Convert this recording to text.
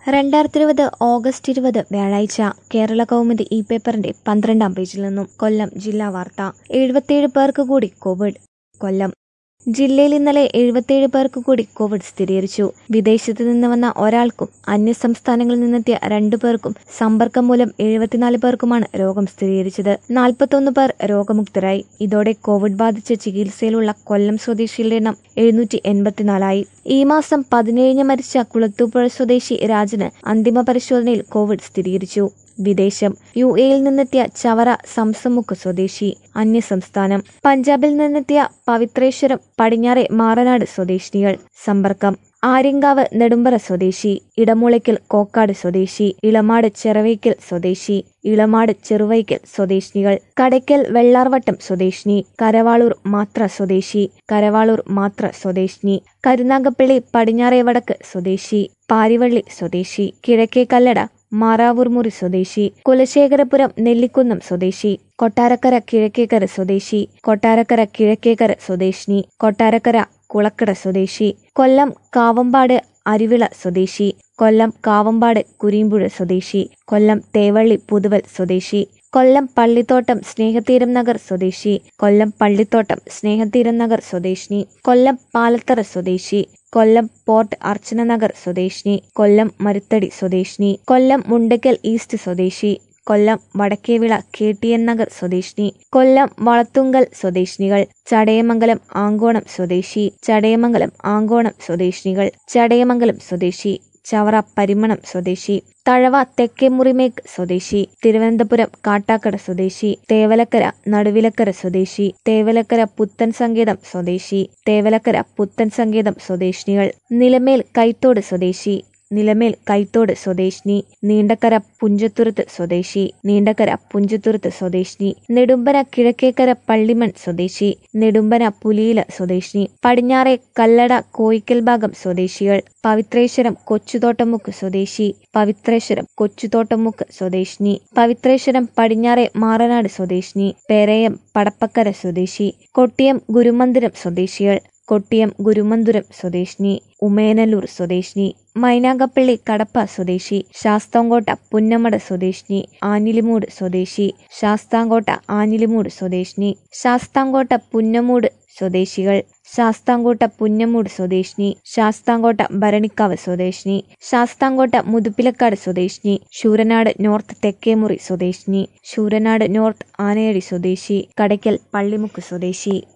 രണ്ടായിരത്തി ഇരുപത് ഓഗസ്റ്റ് ഇരുപത് വ്യാഴാഴ്ച കേരള കൗമുദി ഇ പേപ്പറിന്റെ പന്ത്രണ്ടാം പേജിൽ നിന്നും കൊല്ലം ജില്ലാ വാർത്ത എഴുപത്തിയേഴ് പേർക്ക് കൂടി കോവിഡ് കൊല്ലം ജില്ലയിൽ ഇന്നലെ എഴുപത്തിയേഴ് പേർക്ക് കൂടി കോവിഡ് സ്ഥിരീകരിച്ചു വിദേശത്ത് നിന്ന് വന്ന ഒരാൾക്കും അന്യസംസ്ഥാനങ്ങളിൽ നിന്നെത്തിയ രണ്ടു പേർക്കും സമ്പർക്കം മൂലം എഴുപത്തിനാല് പേർക്കുമാണ് രോഗം സ്ഥിരീകരിച്ചത് നാൽപ്പത്തൊന്ന് പേർ രോഗമുക്തരായി ഇതോടെ കോവിഡ് ബാധിച്ച് ചികിത്സയിലുള്ള കൊല്ലം സ്വദേശികളുടെ എണ്ണം എഴുന്നൂറ്റി എൺപത്തിനാലായി ഈ മാസം പതിനേഴിന് മരിച്ച കുളത്തൂപ്പുഴ സ്വദേശി രാജന് അന്തിമ പരിശോധനയിൽ കോവിഡ് സ്ഥിരീകരിച്ചു വിദേശം യു എയിൽ നിന്നെത്തിയ ചവറ സംസമുക്ക് സ്വദേശി അന്യസംസ്ഥാനം പഞ്ചാബിൽ നിന്നെത്തിയ പവിത്രേശ്വരം പടിഞ്ഞാറെ മാറനാട് സ്വദേശിനികൾ സമ്പർക്കം ആര്യങ്കാവ് നെടുമ്പറ സ്വദേശി ഇടമുളയ്ക്കൽ കോക്കാട് സ്വദേശി ഇളമാട് ചെറവയ്ക്കൽ സ്വദേശി ഇളമാട് ചെറുവൈക്കൽ സ്വദേശിനികൾ കടയ്ക്കൽ വെള്ളാർവട്ടം സ്വദേശിനി കരവാളൂർ മാത്ര സ്വദേശി കരവാളൂർ മാത്ര സ്വദേശിനി കരുനാഗപ്പള്ളി പടിഞ്ഞാറേ വടക്ക് സ്വദേശി പാരിവള്ളി സ്വദേശി കിഴക്കേ കല്ലട മാറാവൂർമുറി സ്വദേശി കുലശേഖരപുരം നെല്ലിക്കുന്നം സ്വദേശി കൊട്ടാരക്കര കിഴക്കേക്കര സ്വദേശി കൊട്ടാരക്കര കിഴക്കേക്കര സ്വദേശിനി കൊട്ടാരക്കര കുളക്കട സ്വദേശി കൊല്ലം കാവമ്പാട് അരിവിള സ്വദേശി കൊല്ലം കാവമ്പാട് കുരീമ്പുഴ സ്വദേശി കൊല്ലം തേവള്ളി പുതുവൽ സ്വദേശി കൊല്ലം പള്ളിത്തോട്ടം സ്നേഹതീരം നഗർ സ്വദേശി കൊല്ലം പള്ളിത്തോട്ടം സ്നേഹതീരം നഗർ സ്വദേശിനി കൊല്ലം പാലത്തറ സ്വദേശി കൊല്ലം പോർട്ട് അർച്ചന നഗർ സ്വദേശിനി കൊല്ലം മരുത്തടി സ്വദേശിനി കൊല്ലം മുണ്ടക്കൽ ഈസ്റ്റ് സ്വദേശി Kollam Vadakkevila K T N Nagar സ്വദേശിനി കൊല്ലം വളത്തുങ്കൽ സ്വദേശിനികൾ ചടയമംഗലം ആങ്കോണം സ്വദേശി ചടയമംഗലം ആങ്കോണം സ്വദേശിനികൾ ചടയമംഗലം സ്വദേശി ചവറ പരിമണം സ്വദേശി തഴവ തെക്കേമുറിമേക്ക് സ്വദേശി തിരുവനന്തപുരം കാട്ടാക്കട സ്വദേശി തേവലക്കര നടുവിലക്കര സ്വദേശി തേവലക്കര പുത്തൻ സംഗീതം സ്വദേശി തേവലക്കര പുത്തൻ സംഗീതം സ്വദേശിനികൾ നിലമേൽ കൈത്തോട് സ്വദേശി നിലമേൽ കൈത്തോട് സ്വദേശിനി നീണ്ടക്കര പുഞ്ചത്തുരുത്ത് സ്വദേശി നീണ്ടക്കര പുഞ്ചത്തുരുത്ത് സ്വദേശിനി നെടുമ്പന കിഴക്കേക്കര പള്ളിമൺ സ്വദേശി നെടുമ്പന പുലിയില സ്വദേശിനി പടിഞ്ഞാറെ കല്ലട കോയിക്കൽ ഭാഗം സ്വദേശികൾ പവിത്രേശ്വരം കൊച്ചുതോട്ടമുക്ക് സ്വദേശി പവിത്രേശ്വരം കൊച്ചുതോട്ടമുക്ക് സ്വദേശിനി പവിത്രേശ്വരം പടിഞ്ഞാറെ മാറനാട് സ്വദേശിനി പേരയം പടപ്പക്കര സ്വദേശി കൊട്ടിയം ഗുരുമന്ദിരം സ്വദേശികൾ കൊട്ടിയം ഗുരുമന്തുരം സ്വദേശിനി ഉമേനല്ലൂർ സ്വദേശിനി മൈനാഗപ്പള്ളി കടപ്പ സ്വദേശി ശാസ്താംകോട്ട പുന്നമട സ്വദേശിനി ആഞ്ഞിലിമൂട് സ്വദേശി ശാസ്താംകോട്ട ആഞ്ഞിലിമൂട് സ്വദേശിനി ശാസ്താംകോട്ട പുന്നമൂട് സ്വദേശികൾ ശാസ്താംകോട്ട പുന്നമൂട് സ്വദേശിനി ശാസ്താംകോട്ട ഭരണിക്കാവ് സ്വദേശിനി ശാസ്താംകോട്ട മുതുപ്പിലക്കാട് സ്വദേശിനി ശൂരനാട് നോർത്ത് തെക്കേമുറി സ്വദേശിനി ശൂരനാട് നോർത്ത് ആനയടി സ്വദേശി കടയ്ക്കൽ പള്ളിമുക്ക് സ്വദേശി